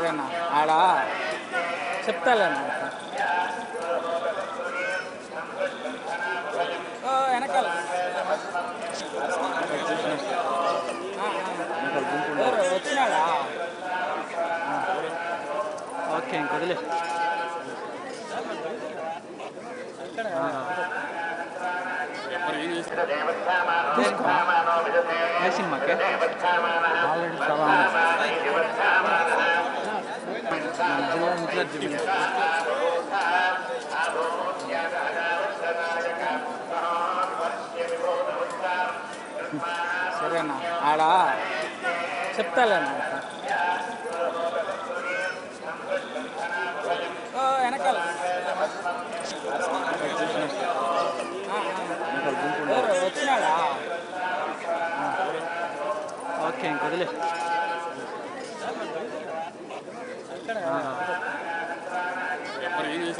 సరేనా ఆడ చెప్తాలేనా ఓ, వెనకాల ఆ, ఆ. ఎవరు వచ్చినాడా ఓకే ఇంక వదిలే తీసుకో ఏ సినిమాకి ఆల్రెడీ చాలా మధ్యలో ఇంట్లో దిగులు. సరేనా ఆడ చెప్తాలేనా ఓ, వెనకాల ఆ, ఆ. ఎవరు వచ్చినాడా ఓకే ఇంక వదిలే ఆ.